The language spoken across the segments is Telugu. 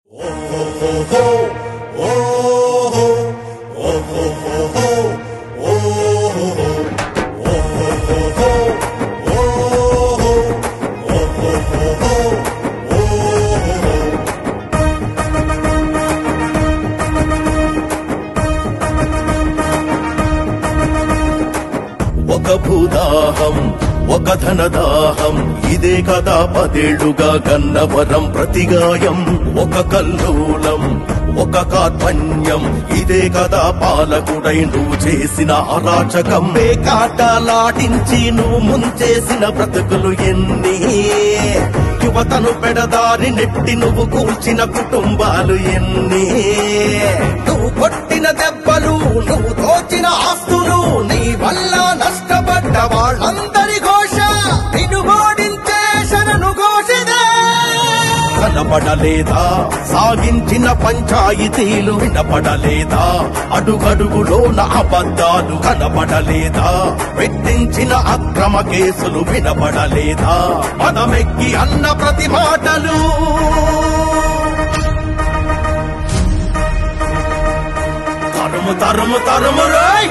ఒక భూదాహం ఒక ధనదాహం ఇదే కదా పదేళ్లుగా గన్నవరం ప్రతిగాయం ఒక కల్లోలం ఒక కార్పణ్యం ఇదే కదా పాలకుడై నువ్వు చేసిన అరాచకం కాటలాటించి నువ్వు ముంచేసిన బ్రతుకులు ఎన్ని యువతను పెడదారి నెట్టి నువ్వు కూల్చిన కుటుంబాలు ఎన్ని నువ్వు కొట్టిన దెబ్బలు నువ్వు దోచిన ఆస్తులు నీ వల్ల నష్టపడ్డ వాళ్ళందరి ఘోష నిన్ను ఓడించే శరణు ఘోషిదే కనపడలేదా సాగించిన పంచాయతీలు వినపడలేదా అడుగడుగులోన అబద్ధాలు కనపడలేదా పెట్టించిన అక్రమ కేసులు వినపడలేదా పదమెక్కి అన్న ప్రతి మాటలు తరుము తరుము తరుము రాయ్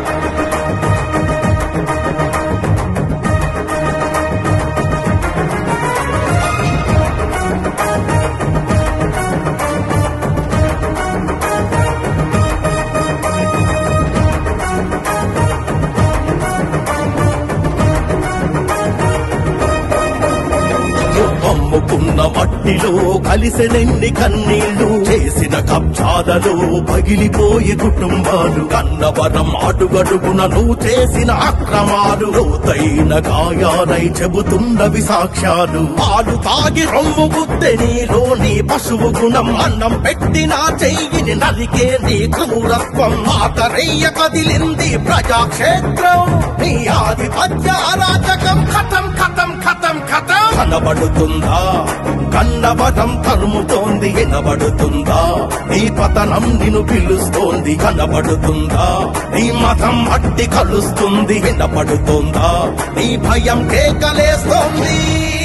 అమ్ముకున్న మట్టిలో కలిసెనెన్ని కన్నీళ్లు చేసిన కబ్జాలలో పగిలిపోయే కుటుంబాలు కన్నవరం అడుగడుగున నువ్వు చేసిన అక్రమాలు లోతైన గాయాలై చెబుతున్నవి సాక్ష్యాలు పాలు తాగి రొమ్ము గుద్దె నీలో నీ పశువు గుణం అన్నం పెట్టిన చెయ్యిని నరికే నీ క్రూరత్వం ఆతరయ్య కదిలింది ప్రజాక్షేత్రం నీ ఆధిపత్య అరాచకం ఖతం ఖతం ఖతం ఖతం కనబడుతుందా కన్నవరం తరుముతోంది వినబడుతుందా నీ పతనం నిన్ను పిలుస్తోంది కనబడుతుందా నీ మతం అట్టి కలుస్తుంది వినపడుతుందా నీ భయం కేకలేస్తోంది